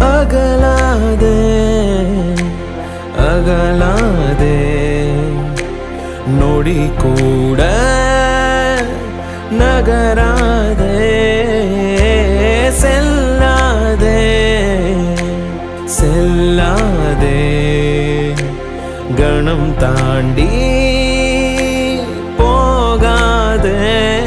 அகலாதே அகலாதே நொடி கூட நகராதே செல்லாதே செல்லாதே கணம் தாண்டி போகாதே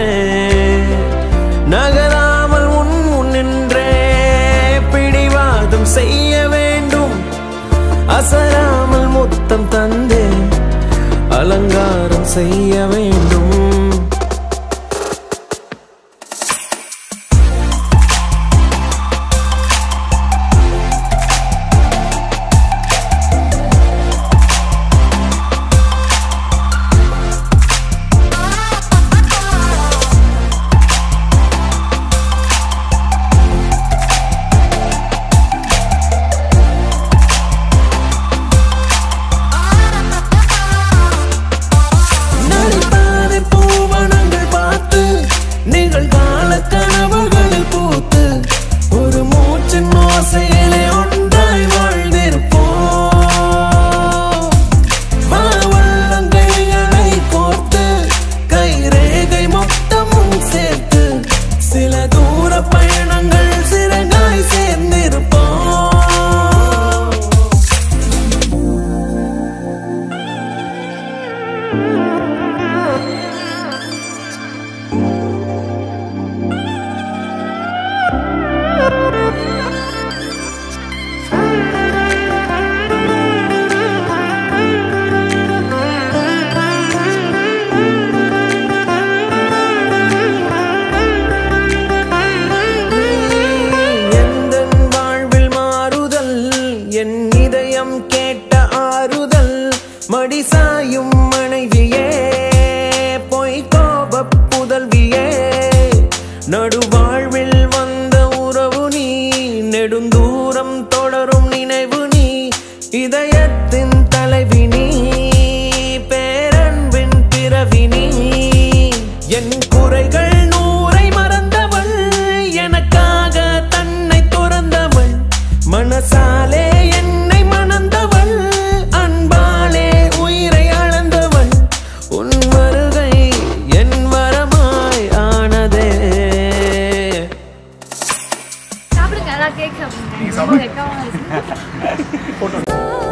நகராமல் உன் முன்னின்றே பிடிவாதம் செய்ய வேண்டும் அசராமல் முத்தம் தந்தே அலங்காரம் செய்ய வேண்டும் நடிப்பாதை பூவனங்கள் பார்த்து நிகழ்கால கனவுகளில் பூத்து ஒரு மூச்சின் ஓசையிலே ஒன்றாய் வாழ்ந்திருப்போம் மாவள்ளங்கைகளை கோர்த்து கைரேகை மொத்தமும் சேர்த்து சில தூர பயணங்கள் சிறகாய் சேர்ந்திருப்போம் எந்தன் வாழ்வில் மாறுதல் என் இதயம் கேட்ட ஆறுதல் மடிசாயும் மனைவியே பொய் கோப புதல்வியே நடுவாழ்வில் வந்த உறவு நீ நெடுந்தூரம் தொடரும் நினைவு நீ இதயத்தின் தலைவி நீ பேரன்பின் பிறவி நீ என் குறைகள் நூறை மறந்தவள் எனக்காக தன்னை துறந்தவள் மனசாலே என்னை மணந்தவள் அன்பாலே உயிரை அளந்தவள் உன் வருகை என் வரமாய் ஆனதே சாப்பிடுங்க அதான் கேட்க வைக்காம